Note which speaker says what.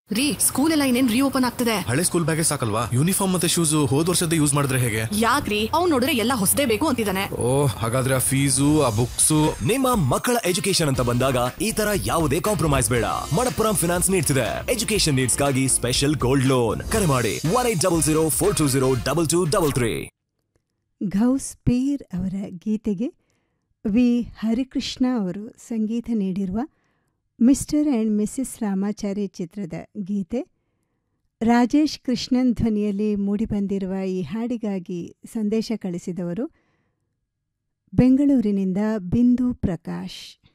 Speaker 1: ರೀ ಸ್ಕೂಲ್ ಎಲ್ಲ ಇನ್ನೇನ್ ರೀಓಪನ್ ಆಗ್ತದೆ
Speaker 2: ಹಳೆ ಸ್ಕೂಲ್ ಬ್ಯಾಗೇ ಸಾಕಲ್ವಾ ಯೂನಿಫಾರ್ಮ್ ಮತ್ತೆ ಶೂಸ್ ಹೋದ್ ವರ್ಷದ ಯೂಸ್ ಮಾಡಿದ್ರೆ ಹೇಗೆ
Speaker 1: ಯಾಕ್ರಿ ಅವ್ನ್ ನೋಡಿದ್ರೆ ಎಲ್ಲ ಹೊಸದೇ ಬೇಕು ಅಂತಿದ್ದಾನೆ
Speaker 2: ಓ ಹಾಗಾದ್ರೆ ಆ ಫೀಸು ಆ ಬುಕ್ಸು
Speaker 3: ನಿಮ್ಮ ಮಕ್ಕಳ ಎಜುಕೇಶನ್ ಅಂತ ಬಂದಾಗ ಈ ತರ ಯಾವುದೇ ಕಾಂಪ್ರಮೈಸ್ ಬೇಡ ಮಣಪ್ಪುರಂ ಫಿನಾನ್ಸ್ ನೀಡ್ತಿದೆ ಎಜುಕೇಶನ್ ನೀಡ್ಸ್ಗಾಗಿ ಸ್ಪೆಷಲ್ ಗೋಲ್ಡ್ ಲೋನ್ ಕರೆ ಮಾಡಿ one eight double zero four two zero double two double three
Speaker 4: Ghouse Peer ಅವರ ಗೀತೆಗೆ ವಿ ಹರಿಕೃಷ್ಣ ಅವರು ಸಂಗೀತ ನೀಡಿರುವ ಮಿಸ್ಟರ್ ಆ್ಯಂಡ್ ಮಿಸ್ಸಸ್ ರಾಮಾಚಾರಿ ಚಿತ್ರದ ಗೀತೆ ರಾಜೇಶ್ ಕೃಷ್ಣನ್ ಧ್ವನಿಯಲ್ಲಿ ಮೂಡಿಬಂದಿರುವ ಈ ಹಾಡಿಗಾಗಿ ಸಂದೇಶ ಕಳಿಸಿದವರು ಬೆಂಗಳೂರಿನಿಂದ ಬಿಂದು ಪ್ರಕಾಶ್